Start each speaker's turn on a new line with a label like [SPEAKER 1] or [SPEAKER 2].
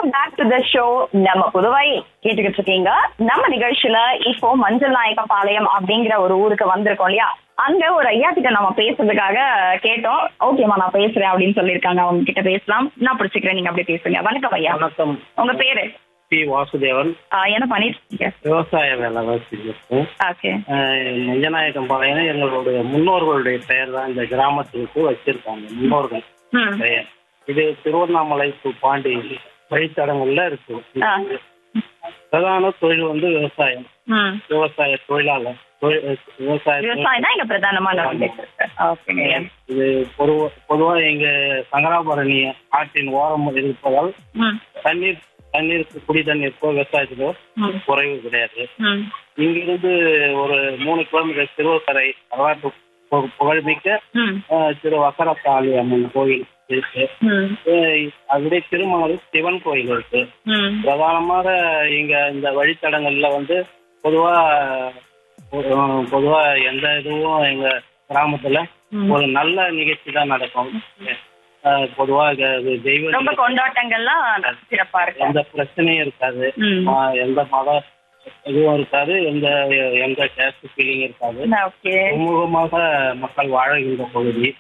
[SPEAKER 1] Welcome back to the show நம்ம புதுவை கேட்டுக்கிட்டு இருக்கீங்க நம்ம நிகழ்ச்சியில இப்போ மஞ்சள் நாயக்க பாளையம் அப்படிங்கிற ஒரு ஊருக்கு வந்திருக்கோம் இல்லையா அங்க ஒரு ஐயா கிட்ட நம்ம பேசுறதுக்காக கேட்டோம் ஓகேம்மா நான் பேசுறேன் அப்படின்னு சொல்லியிருக்காங்க அவங்க கிட்ட பேசலாம் நான் பிடிச்சிக்கிறேன் நீங்க அப்படி பேசுங்க வணக்கம் ஐயா
[SPEAKER 2] வணக்கம்
[SPEAKER 1] உங்க பேரு
[SPEAKER 2] பி வாசுதேவன்
[SPEAKER 1] ஆ, என்ன பண்ணிட்டு இருக்கீங்க
[SPEAKER 2] விவசாய வேலை தான் செஞ்சிருக்கோம்
[SPEAKER 1] ஓகே
[SPEAKER 2] மஞ்சநாயக்கம் பாளையம் எங்களுடைய முன்னோர்களுடைய பெயர் தான் இந்த கிராமத்துக்கு வச்சிருக்காங்க முன்னோர்கள்
[SPEAKER 1] ம்
[SPEAKER 2] பெயர் இது திருவண்ணாமலை டு பாண்டி வழித்தடங்கள்ல இருக்கு
[SPEAKER 1] ஆ.
[SPEAKER 2] பிரதான தொழில் வந்து விவசாயம்
[SPEAKER 1] ம்
[SPEAKER 2] விவசாய தொழிலாளர் தொழில் விவசாய
[SPEAKER 1] விவசாயம் தான் இங்க பிரதானமான ஓகேங்க ஐயா
[SPEAKER 2] இது பொதுவா பொதுவா எங்க சங்கராபரணி ஆற்றின் ஓரம் இருப்பதால்
[SPEAKER 1] ம்
[SPEAKER 2] தண்ணீர் தண்ணீருக்கு குடி தண்ணீருக்கோ விவசாயத்துக்கோ
[SPEAKER 1] ம்
[SPEAKER 2] குறைவு கிடையாது
[SPEAKER 1] ம்
[SPEAKER 2] இங்கிருந்து ஒரு மூணு கிலோமீட்டர் திருவக்கரை வரலாற்று பு- புகழ்மிக்க
[SPEAKER 1] ம்
[SPEAKER 2] அஹ், திரு வக்கரத்தாளி அம்மன் கோயில் இருக்கு
[SPEAKER 1] ம்
[SPEAKER 2] அஹ், அப்படியே திருமணம் சிவன் கோயில் இருக்கு
[SPEAKER 1] ம்
[SPEAKER 2] பிரதானமாக இங்க இந்த வழித்தடங்கள்ல வந்து பொதுவா ஒரு- பொதுவா எந்த இதுவும் எங்க கிராமத்துல
[SPEAKER 1] ம்.
[SPEAKER 2] ஒரு நல்ல நிகழ்ச்சி தான் நடக்கும் அஹ், பொதுவா இது இது தெய்வ
[SPEAKER 1] ரொம்ப கொண்டாட்டங்கள்லாம் சிறப்பா இருக்கு
[SPEAKER 2] எந்த பிரச்சனையும் இருக்காது
[SPEAKER 1] ம்.
[SPEAKER 2] ஆஹ், எந்த மத இதுவும் இருக்காது எந்த எந்த கேஸ்ட் ஃபீலிங் இருக்காது
[SPEAKER 1] ஓகே
[SPEAKER 2] சுமூகமாக மக்கள் வாழுகின்ற பகுதி